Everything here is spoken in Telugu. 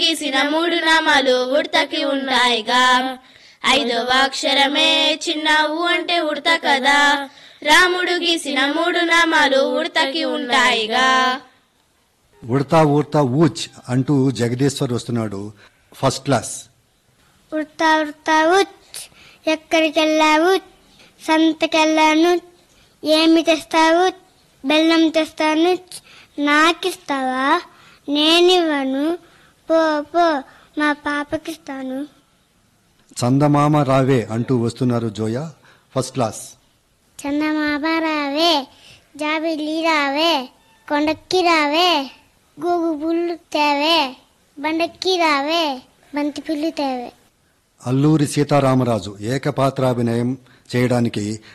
గీసిన మూడు నామాలు ఉడతకి ఉంటాయిగా ఐదవ అక్షరమే చిన్న ఊ అంటే ఉడత కదా రాముడు గీసిన మూడు నామాలు ఉడతకి ఉంటాయిగా ఉడతా ఊడతా ఊచ్ అంటూ జగదీశ్వర్ వస్తున్నాడు ఫస్ట్ క్లాస్ ఉడతా ఉడతా ఉచ్ ఎక్కడికి వెళ్ళావు సంతకెళ్ళాను ఏమి తెస్తావు బెల్లం తెస్తాను నాకిస్తావా నేనివ్వను పో పో మా పాపకిస్తాను చందమామ రావే అంటూ వస్తున్నారు జోయా ఫస్ట్ క్లాస్ చందమామ రావే జాబిల్లి రావే కొండక్కి రావే గోగు పుల్లు తేవే బండక్కి రావే బంతి పుల్లు తేవే అల్లూరి సీతారామరాజు ఏకపాత్రాభినయం చేయడానికి